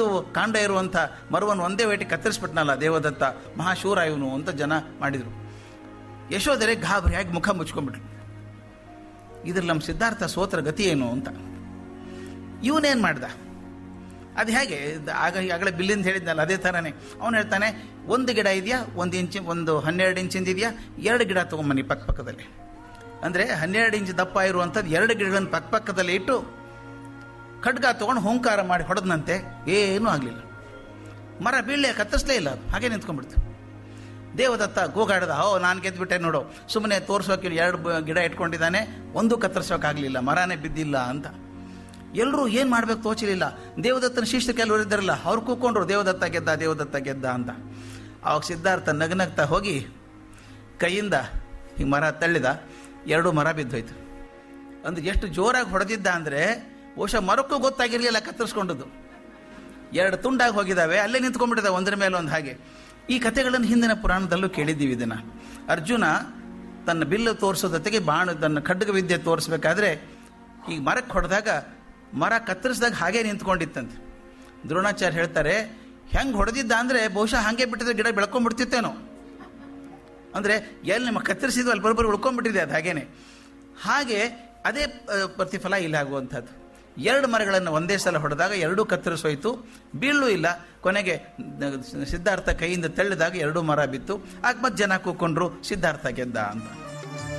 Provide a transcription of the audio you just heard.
ಇಷ್ಟು ಕಾಂಡ ಇರುವಂಥ ಮರವನ್ನು ಒಂದೇ ವೇಟಿ ಕತ್ತರಿಸ್ಬಿಟ್ನಲ್ಲ ದೇವದತ್ತ ಮಹಾಶೂರ ಇವನು ಅಂತ ಜನ ಮಾಡಿದರು ಯಶೋಧರೆ ಗಾಬರಿಯಾಗಿ ಮುಖ ಮುಚ್ಕೊಂಡ್ಬಿಟ್ರು ಇದ್ರಲ್ಲಿ ನಮ್ಮ ಸಿದ್ಧಾರ್ಥ ಸೋತ್ರ ಗತಿ ಏನು ಅಂತ ಇವನೇನು ಮಾಡ್ದ ಅದು ಹೇಗೆ ಇದ್- ಆಗ ಆಗಲೇ ಬಿಲ್ಲಿಂದ ಹೇಳಿದ್ನಲ್ಲ ಅದೇ ಥರನೇ ಅವನು ಹೇಳ್ತಾನೆ ಒಂದು ಗಿಡ ಇದೆಯಾ ಒಂದು ಇಂಚು ಒಂದು ಹನ್ನೆರಡು ಇಂಚಿಂದ ಇದೆಯಾ ಎರಡು ಗಿಡ ತೊಗೊಂಬನ್ನಿ ಪಕ್ಕ ಪಕ್ಕದಲ್ಲಿ ಅಂದರೆ ಹನ್ನೆರಡು ಇಂಚ್ ದಪ್ಪ ಇರುವಂಥದ್ದು ಎರಡು ಗಿಡಗಳನ್ನು ಪಕ್ಕ ಪಕ್ಕದಲ್ಲಿ ಇಟ್ಟು ಖಡ್ಗ ತೊಗೊಂಡು ಹುಂಕಾರ ಮಾಡಿ ಹೊಡೆದ್ನಂತೆ ಏನೂ ಆಗಲಿಲ್ಲ ಮರ ಬೀಳ್ಳೆ ಕತ್ತರಿಸಲೇ ಇಲ್ಲ ಅದು ಹಾಗೆ ನಿಂತ್ಕೊಂಡ್ಬಿಡ್ತು ದೇವದತ್ತ ಗೋಗಾಡ್ದ ಓ ನಾನು ಗೆದ್ದುಬಿಟ್ಟೆ ನೋಡು ಸುಮ್ಮನೆ ತೋರಿಸೋಕೆ ಎರಡು ಬ- ಗಿಡ ಇಟ್ಕೊಂಡಿದ್ದಾನೆ ಒಂದು ಕತ್ತರಿಸೋಕ್ಕಾಗಲಿಲ್ಲ ಮರನೇ ಬಿದ್ದಿಲ್ಲ ಅಂತ ಎಲ್ಲರೂ ಏನು ಮಾಡ್ಬೇಕು ತೋಚಲಿಲ್ಲ ದೇವದತ್ತನ ಶಿಷ್ಯ ಕೆಲವರು ಇದ್ದಾರಲ್ಲ ಅವ್ರು ಕೂತ್ಕೊಂಡ್ರು ದೇವದತ್ತ ಗೆದ್ದ ದೇವದತ್ತ ಗೆದ್ದ ಅಂತ ಅವಾಗ ಸಿದ್ಧಾರ್ಥ ನಗನಗ್ತಾ ಹೋಗಿ ಕೈಯಿಂದ ಈ ಮರ ತಳ್ಳಿದ ಎರಡು ಮರ ಬಿದ್ದೋಯ್ತು ಅಂದ್ರೆ ಎಷ್ಟು ಜೋರಾಗಿ ಹೊಡೆದಿದ್ದ ಅಂದರೆ ಬಹುಶಃ ಮರಕ್ಕೂ ಗೊತ್ತಾಗಿರಲಿಲ್ಲ ಕತ್ತರಿಸ್ಕೊಂಡದ್ದು ಎರಡು ತುಂಡಾಗಿ ಹೋಗಿದ್ದಾವೆ ಅಲ್ಲೇ ನಿಂತ್ಕೊಂಡ್ಬಿಟ್ಟಿದೆ ಒಂದರ ಮೇಲೆ ಒಂದು ಹಾಗೆ ಈ ಕಥೆಗಳನ್ನು ಹಿಂದಿನ ಪುರಾಣದಲ್ಲೂ ಕೇಳಿದ್ದೀವಿ ಇದನ್ನು ಅರ್ಜುನ ತನ್ನ ಬಿಲ್ಲು ತೋರಿಸೋ ಜೊತೆಗೆ ಬಾಣ ತನ್ನ ಖಡ್ಗ ವಿದ್ಯೆ ತೋರಿಸ್ಬೇಕಾದ್ರೆ ಈಗ ಮರಕ್ಕೆ ಹೊಡೆದಾಗ ಮರ ಕತ್ತರಿಸಿದಾಗ ಹಾಗೆ ನಿಂತ್ಕೊಂಡಿತ್ತಂತೆ ದ್ರೋಣಾಚಾರ್ಯ ಹೇಳ್ತಾರೆ ಹೆಂಗೆ ಹೊಡೆದಿದ್ದ ಅಂದರೆ ಬಹುಶಃ ಹಾಗೆ ಬಿಟ್ಟಿದ್ರೆ ಗಿಡ ಬೆಳ್ಕೊಂಡ್ಬಿಡ್ತಿತ್ತೇನೋ ಅಂದರೆ ಎಲ್ಲಿ ನಮ್ಮ ಕತ್ತರಿಸಿದ್ವು ಅಲ್ಲಿ ಬರೋಬ್ಬರಿ ಉಳ್ಕೊಂಡ್ಬಿಟ್ಟಿದೆ ಅದು ಹಾಗೇನೆ ಹಾಗೆ ಅದೇ ಆ, ಪ್ರತಿಫಲ ಇಲ್ಲಿ ಆಗುವಂಥದ್ದು ಎರಡು ಮರಗಳನ್ನು ಒಂದೇ ಸಲ ಹೊಡೆದಾಗ ಎರಡೂ ಕತ್ತರಿಸೋಯ್ತು ಬೀಳು ಇಲ್ಲ ಕೊನೆಗೆ ನ- ಸಿದ್ಧಾರ್ಥ ಕೈಯಿಂದ ತಳ್ಳಿದಾಗ ಎರಡೂ ಮರ ಬಿತ್ತು ಆಗ ಮತ್ತೆ ಜನ ಕೂಕೊಂಡ್ರು ಸಿದ್ಧಾರ್ಥ ಗೆದ್ದ ಅಂತ